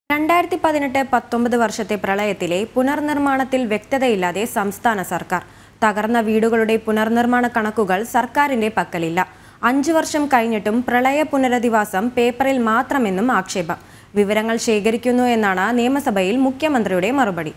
രണ്ടായിരത്തി പതിനെട്ട് പത്തൊമ്പത് വർഷത്തെ പ്രളയത്തിലെ പുനർനിർമ്മാണത്തിൽ വ്യക്തതയില്ലാതെ സംസ്ഥാന സർക്കാർ തകർന്ന വീടുകളുടെ പുനർനിർമ്മാണ കണക്കുകൾ സർക്കാരിന്റെ പക്കലില്ല അഞ്ചു വർഷം കഴിഞ്ഞിട്ടും പ്രളയ പുനരധിവാസം പേപ്പറിൽ മാത്രമെന്നും ആക്ഷേപം വിവരങ്ങൾ ശേഖരിക്കുന്നു എന്നാണ് നിയമസഭയിൽ മുഖ്യമന്ത്രിയുടെ മറുപടി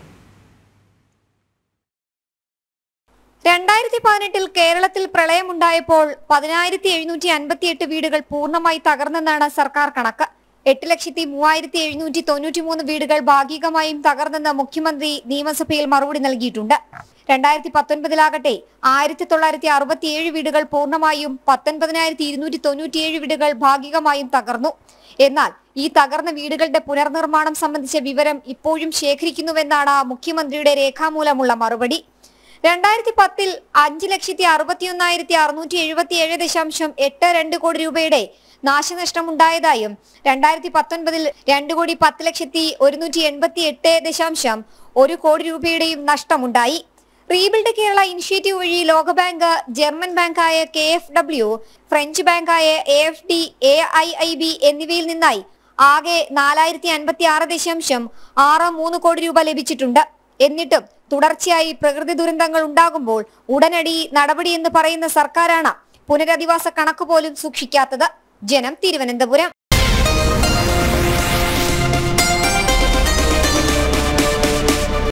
രണ്ടായിരത്തി പതിനെട്ടിൽ കേരളത്തിൽ പ്രളയമുണ്ടായപ്പോൾ പതിനായിരത്തി എഴുന്നൂറ്റി അൻപത്തിയെട്ട് വീടുകൾ പൂർണ്ണമായി തകർന്നെന്നാണ് സർക്കാർ കണക്ക് എട്ട് ലക്ഷത്തി മൂവായിരത്തി എഴുന്നൂറ്റി തൊണ്ണൂറ്റി മൂന്ന് വീടുകൾ ഭാഗികമായും തകർന്നെന്ന് മുഖ്യമന്ത്രി നിയമസഭയിൽ മറുപടി നൽകിയിട്ടുണ്ട് രണ്ടായിരത്തി പത്തൊൻപതിലാകട്ടെ ആയിരത്തി തൊള്ളായിരത്തി അറുപത്തിയേഴ് വീടുകൾ പൂർണ്ണമായും പത്തൊൻപതിനായിരത്തി ഇരുന്നൂറ്റി തൊണ്ണൂറ്റിയേഴ് വീടുകൾ ഭാഗികമായും തകർന്നു എന്നാൽ ഈ തകർന്ന വീടുകളുടെ പുനർനിർമ്മാണം സംബന്ധിച്ച വിവരം ഇപ്പോഴും ശേഖരിക്കുന്നുവെന്നാണ് മുഖ്യമന്ത്രിയുടെ രേഖാമൂലമുള്ള മറുപടി രണ്ടായിരത്തി പത്തിൽ അഞ്ച് ലക്ഷത്തി അറുപത്തിയൊന്നായിരത്തി അറുന്നൂറ്റി എഴുപത്തി ഏഴ് ദശാംശം എട്ട് രണ്ട് കോടി രൂപയുടെ നാശനഷ്ടം ഉണ്ടായതായും രണ്ടായിരത്തി പത്തൊൻപതിൽ രണ്ട് കോടി പത്ത് ലക്ഷത്തി ഒരുന്നൂറ്റി എൺപത്തി എട്ട് ദശാംശം ഒരു കോടി രൂപയുടെയും നഷ്ടമുണ്ടായി റീബിൽഡ് കേരള ഇനിഷ്യേറ്റീവ് വഴി ലോകബാങ്ക് ജർമ്മൻ ബാങ്കായ കെ എഫ് ഡബ്ല്യു ഫ്രഞ്ച് ബാങ്കായ A F D A I I B എന്നിവയിൽ നിന്നായി ആകെ നാലായിരത്തി അൻപത്തി ആറ് ദശാംശം ആറ് മൂന്ന് കോടി രൂപ ലഭിച്ചിട്ടുണ്ട് എന്നിട്ടും തുടർച്ചയായി പ്രകൃതി ദുരന്തങ്ങൾ ഉണ്ടാകുമ്പോൾ ഉടനടി നടപടി എന്ന് പറയുന്ന സർക്കാരാണ് പുനരധിവാസ കണക്ക് പോലും സൂക്ഷിക്കാത്തത് ജനം തിരുവനന്തപുരം